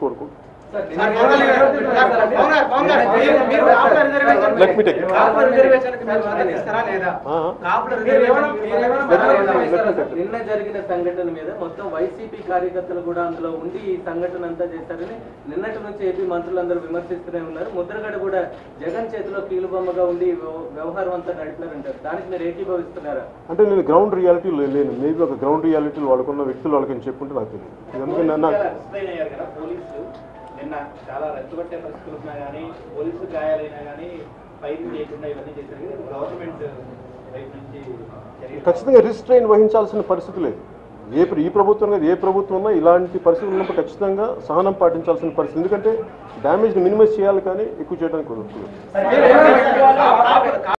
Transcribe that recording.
కోరుకుంటున్నాను సార్, పవన్ గారు, పవన్ గారు, పవన్ గారు, మీరు- మీరు కాపుల reservation Let me take it. కాపుల రిజర్వేషన్కి మీరు మద్దతు ఇస్తారా లేదా ఆ. కాపుల రిజర్వేషన్ మీరేమైనా మద్దతు ఇస్తారా? Let me- నిన్న జరిగిన సంఘటన మీద మొత్తం వైసీపీ కార్యకర్తలు కూడా అందులో ఉండి ఈ సంఘటన అంతా చేశారని నిన్నటి నుంచి ఏపీ మంత్రులందరూ విమర్శిస్తూనే ఉన్నారు ముద్రగడ కూడా జగన్ చేతిలో కీలుబొమ్మగా ఉండి ఈ వ్యవ- వ్యవహారం అంతా నడిపినారంటారు దానికి మీరు ఏకీభవిస్తున్నారా అంటే నేను గ్రౌండ్ రియాలిటీలో లేను మేబీ ఒక గ్రౌండ్ రియాలిటీలో వాళ్ళకున్న వ్యక్తులు వాళ్ళకి చెప్పుంటే నాకు తెలియదు ఎందుకంటే నన్ను ఎక్స్ప్లెయిన్ అయ్యారు కదా పోలీసులు నిన్న చాలా రెచ్చగొట్టే పరిస్థితులు ఉన్నా కానీ పోలీసు గాయాలైనా కానీ ఫైరింగ్ చేయకుండా ఇవన్నీ చేశారు కదా, గవర్నమెంట్ వైపు నుంచి చర్యలు ఖచ్చితంగా రిస్ట్రైన్ వహించాల్సిన పరిస్థితి లేదు ఏ ప్ర- ఈ ప్రభుత్వం కాదు ఏ ప్రభుత్వం ఉన్నా ఇలాంటి పరిస్థితులు ఉన్నప్పుడు ఖచ్చితంగా సహనం పాటించాల్సిన పరిస్థితి ఎందుకంటే డ్యామేజ్ని మినిమైజ్ చేయాలి కానీ ఎక్కువ చేయడానికి కుదరదు మీరేమైనా కాపుల-